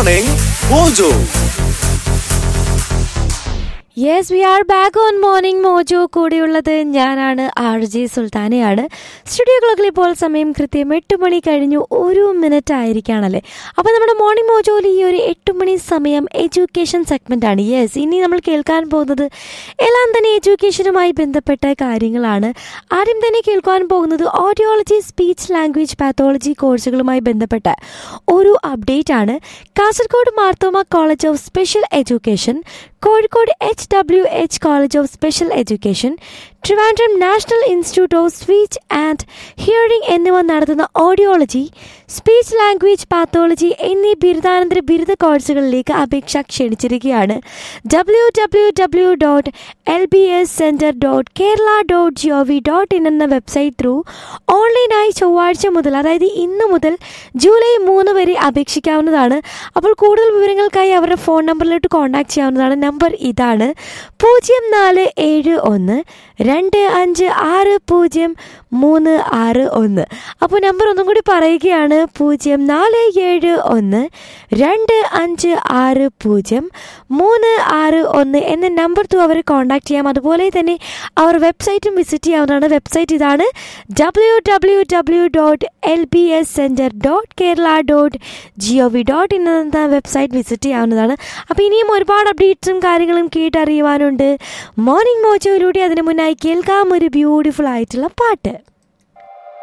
Morning Mojo. Yes we are back on Morning Mojo കൂടെയുള്ളത് ഞാനാണ് R G സുൽത്താനയാണ് studio ക്ലോക്കിൽ ഇപ്പോൾ സമയം കൃത്യം എട്ട് മണി കഴിഞ്ഞു ഒരു മിനിറ്റ് ആയിരിക്കുകയാണല്ലേ അപ്പോൾ നമ്മുടെ മോർണിംഗ് മോജോയിൽ ഈ ഒരു എട്ട് മണി സമയം എഡ്യൂക്കേഷൻ സെഗ്മെൻ്റ് ആണ് യെസ് ഇനി നമ്മൾ കേൾക്കാൻ പോകുന്നത് എല്ലാം തന്നെ എഡ്യൂക്കേഷനുമായി ബന്ധപ്പെട്ട കാര്യങ്ങളാണ് ആദ്യം തന്നെ കേൾക്കാൻ പോകുന്നത് ഓഡിയോളജി സ്പീച്ച് ലാംഗ്വേജ് പാത്തോളജി കോഴ്സുകളുമായി ബന്ധപ്പെട്ട ഒരു അപ്ഡേറ്റ് ആണ് Kasaragod Marthoma college of special education Kozhikode H W H college of special education Trivandrum national institute of speech and hearing എന്നിവ നടത്തുന്ന ഓഡിയോളജി സ്പീച്ച് ലാംഗ്വേജ് പാത്തോളജി എന്നീ ബിരുദാനന്തര ബിരുദ കോഴ്സുകളിലേക്ക് അപേക്ഷ ക്ഷണിച്ചിരിക്കുകയാണ് W W W dot L B S centre dot Kerala dot G O V dot in എന്ന website through ഓൺലൈനായി ചൊവ്വാഴ്ച മുതൽ അതായത് ഇന്ന് മുതൽ ജൂലൈ മൂന്ന് വരെ അപേക്ഷിക്കാവുന്നതാണ് അപ്പോൾ കൂടുതൽ വിവരങ്ങൾക്കായി അവരുടെ ഫോൺ നമ്പറിലോട്ട് കോൺടാക്ട് ചെയ്യാവുന്നതാണ് നമ്പർ ഇതാണ് പൂജ്യം നാല് ഏഴ് ഒന്ന് രണ്ട് അഞ്ച് ആറ് പൂജ്യം മൂന്ന് ആറ് ഒന്ന് അപ്പോൾ നമ്പർ ഒന്നും കൂടി പറയുകയാണ് പൂജ്യം നാല് ഏഴ് ഒന്ന് രണ്ട് അഞ്ച് ആറ് പൂജ്യം മൂന്ന് ആറ് ഒന്ന് എന്ന നമ്പർ ത്രൂ അവരെ കോൺടാക്ട് ചെയ്യാം അതുപോലെ തന്നെ അവർ വെബ്സൈറ്റും വിസിറ്റ് ചെയ്യാവുന്നതാണ് വെബ്സൈറ്റ് ഇതാണ് W W W dot L B S centre dot Kerala dot G O V dot in എന്ന വെബ്സൈറ്റ് വിസിറ്റ് ചെയ്യാവുന്നതാണ് അപ്പോൾ ഇനിയും ഒരുപാട് അപ്ഡേറ്റ്സും കാര്യങ്ങളും കേട്ടറിയുവാനുണ്ട് മോർണിംഗ് മോജോയിലൂടെ അതിന് മുന്നായി കേൾക്കാം ഒരു ബ്യൂട്ടിഫുൾ ആയിട്ടുള്ള പാട്ട്